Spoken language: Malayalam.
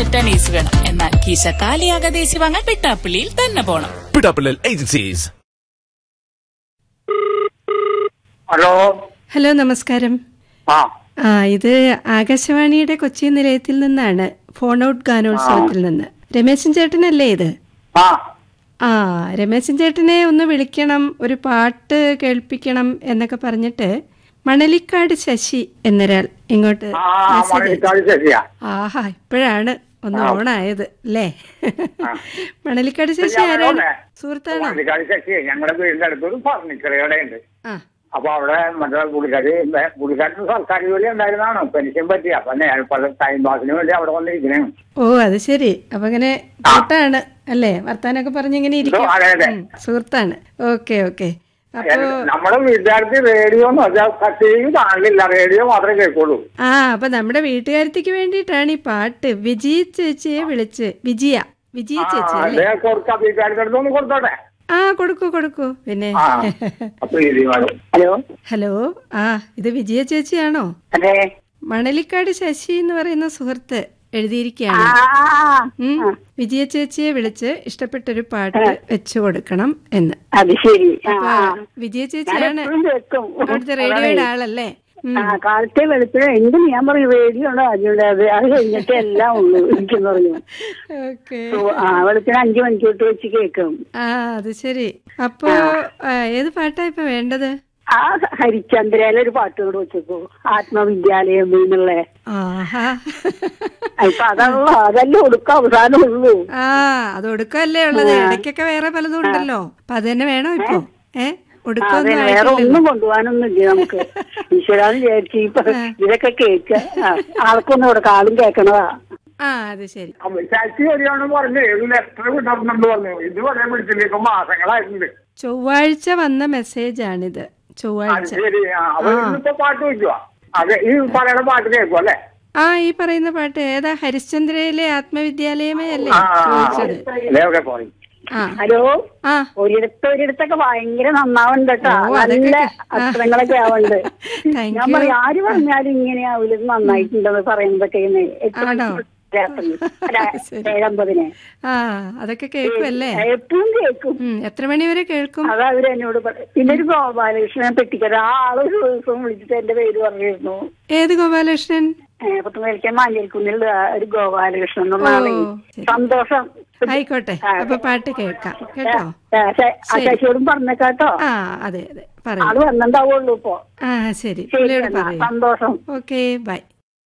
മാറ്റാൻ ഏസി വേണം എന്നാൽ കീശ കാലിയാകാതെ ഏസി വാങ്ങാൻ വെട്ടാപ്പള്ളിയിൽ തന്നെ പോണം പിടാപ്പിള്ളൽ ഏജൻസീസ് ഹലോ ഹലോ നമസ്കാരം ആ ആ ഇത് ആകാശവാണിയുടെ കൊച്ചി നിലയത്തിൽ നിന്നാണ് ഫോൺ ഔട്ട് ഗാനോത്സവത്തിൽ നിന്ന് രമേശൻ ചേട്ടനല്ലേ ഇത് ആ ആ രമേശൻ ചേട്ടനെ ഒന്ന് വിളിക്കണം ഒരു പാട്ട് കേൾപ്പിക്കണം എന്നൊക്കെ പറഞ്ഞിട്ട് മണലിക്കാട് ശശി എന്നൊരാൾ ഇങ്ങോട്ട് ആ മെസ്സേജ് അയച്ചു. മണിക്കാട് ശരിയാ ആഹാ ഇപ്പോഴാണ് ഒന്ന് ഓണായത് അല്ലേ മണലിക്കാട് ശശി ഞാൻ ആരാണ് ഓണേ. സുഹൃത്താണോ മണിക്കാട് ശശി ഞങ്ങളുടെ വീടിന്റെ അടുത്തൊരു ഫർണിച്ചർ കടയുണ്ട് ആ അപ്പൊ അവിടെ മറ്റേ പുള്ളിക്കാരി പുള്ളിക്കാരന് സർക്കാർ ജോലി ഉണ്ടായിരുന്നാണ് പെൻഷൻ പറ്റി അപ്പൊ ഞാൻ പല ടൈം പാസിന് വേണ്ടി അവിടെ വന്നിരിക്കണേ ഓ അത് ശരി അപ്പൊ ഇങ്ങനെ കൂട്ടാണ് അല്ലേ വർത്താനൊക്കെ പറഞ്ഞിങ്ങനെ ഇരിക്കും അതെ, അതെ. ഉം, സുഹൃത്താണ് ഓക്കെ ഓക്കെ അപ്പോ നമ്മുടെ വീട്ടുകാർക്ക് റേഡിയോ എന്ന് വെച്ചാൽ ടി വി കാണില്ല റേഡിയോ മാത്രമേ കേൾക്കുള്ളൂ ആ അപ്പൊ നമ്മുടെ വീട്ടുകാരത്തിക്ക് വേണ്ടിയിട്ടാണ് ഈ പാട്ട് വിജയ ചേച്ചിയെ വിളിച്ച് വിജയ വിജയ ചേച്ചി അല്ലേ അതേ കൊടുക്കാം വീട്ടുകാർക്ക് അടുത്തൊന്ന് കൊടുത്തോട്ടെ ആ കൊടുക്കൂ കൊടുക്കൂ പിന്നെ ആ അപ്പൊ ഇത് വേണം. ഹലോ ഹലോ ആ ഇത് വിജയ ചേച്ചിയാണോ അതെ മണലിക്കാട് ശശി എന്ന് പറയുന്ന സുഹൃത്ത് എഴുതിയിരിക്കുകയാണ് ഉം, വിജയ ചേച്ചിയെ വിളിച്ച് ഇഷ്ടപ്പെട്ടൊരു പാട്ട് വെച്ചു കൊടുക്കണം എന്ന് അത് ശരി ആ, അപ്പൊ ആ. വിജയ ചേച്ചിയാണ് എപ്പോഴും കേൾക്കും അവിടുത്തെ റേഡിയോയുടെ ആളല്ലേ ഉം. ആ കാലത്തെ വെളുപ്പിന് എന്തും ഞാൻ പറയും റേഡിയോ ഉണ്ടോ അതിനുണ്ട് അത് അത് കഴിഞ്ഞിട്ട് എല്ലാം ഉള്ളു എനിക്കെന്ന് പറഞ്ഞു ഓക്കെ ഓ, ആ വെളുപ്പിന് അഞ്ചു മണിക്ക് തൊട്ട് വെച്ച് കേൾക്കും ആ അത് ശരി അപ്പോ ആ, ഏത് പാട്ടാ ഇപ്പൊ വേണ്ടത് ആ ഹരിചന്ദ്രയിലെ ഒരു പാട്ട് കൂടെ വെച്ചേക്കോ ആത്മവിദ്യാലയം എന്നുള്ള ആഹാ ഇപ്പൊ അതല്ല അതല്ലേ ഒടുക്ക അവസാനം ഉള്ളൂ ആ അത് ഒടുക്കല്ലേ ഉള്ളത് ഇടയ്ക്കൊക്കെ വേറെ പലതും ഉണ്ടല്ലോ അപ്പൊ അത് തന്നെ വേണോ ഇപ്പൊ ഏ അതെ ഒടുക്കൊന്നും വേറെ ആയിട്ടില്ലല്ലോ ഒന്നും കൊണ്ടുപോകാനൊന്നും ഇല്ല നമുക്ക് ഈശ്വരാന്ന് വിചാരിച്ച് ഇപ്പൊ ഇതൊക്കെ കേൾക്ക ആൾക്കൊന്നും ഇവിടെ കാളും കേൾക്കണതാ ആ അത് ശരി അപ്പൊ ശശി വരികയാണെന്ന് പറഞ്ഞു ഏത് ലെറ്റർ വിടർന്നുണ്ട് പറഞ്ഞു ഇതുവരെ വിളിച്ചില്ല ഇപ്പൊ മാസങ്ങളായിട്ടുണ്ട് ചൊവ്വാഴ്ച വന്ന മെസ്സേജാണിത് അത് ചൊവ്വാഴ്ച ശരി ആ അപ്പൊ ഇന്നിപ്പോ പാട്ട് വെക്കുക അതെ ഈ പറയുന്ന പാട്ട് കേൾക്കും അല്ലേ ആ ഈ പറയുന്ന പാട്ട് ഏതാ ഹരിശ്ചന്ദ്രയിലെ ആത്മവിദ്യാലയമേ അല്ലേ ആ ആ, ആ. ചോദിച്ചത് അതെ, ഓക്കെ പോയി ആ ഹലോ ആ ഒരിടത്ത് ഒരിടത്തൊക്കെ ഭയങ്കര നന്നാവുണ്ട് കേട്ടോ ഓ, അതൊക്കെ നല്ല കേ- ആ. അക്ഷരങ്ങളൊക്കെ ആവുന്നുണ്ട് Thank ഞാൻ you. പറയും ആര് പറഞ്ഞാലും ഇങ്ങനെ ആവില്ല ഇത് നന്നായിട്ടുണ്ടെന്ന് പറയുന്നതൊക്കെ ഇന്ന് എട്ട് ആണോ? മണിക്ക് രാത്രി. അല്ല, ശരി. ഏഴമ്പതിന് ആ അതൊക്കെ കേൾക്കുമല്ലേ എപ്പോഴും കേൾക്കും ഉം എത്ര മണി വരെ കേൾക്കും അത് അവര് എന്നോട് പറയും പിന്നെ ഒരു ഗോപാലകൃഷ്ണൻ പെട്ടിക്കര ആ ആളൊരു ദിവസം വിളിച്ചിട്ട് എന്റെ പേര് പറഞ്ഞിരുന്നു ഏത് ഗോപാലകൃഷ്ണൻ പത്തുമേരിക്കാൻ മാഞ്ഞേരിക്കുന്നിൽ ഒരു ഗോപാലകൃഷ്ണൻ എന്നുള്ള ആളെ ശരി. സന്തോഷം ആയിക്കോട്ടെ അപ്പൊ പാട്ട് കേൾക്കാം കേട്ടോ ആശാശിയോടും പറഞ്ഞേക്കാട്ടോ ആ അതെ അതെ പറയൂ ആള് വന്നിണ്ടാവുള്ളൂ ഇപ്പൊ ആ ശരി ശരി പുള്ളിയോട് എന്നാ, പറയൂ സന്തോഷം ഓക്കെ ബൈ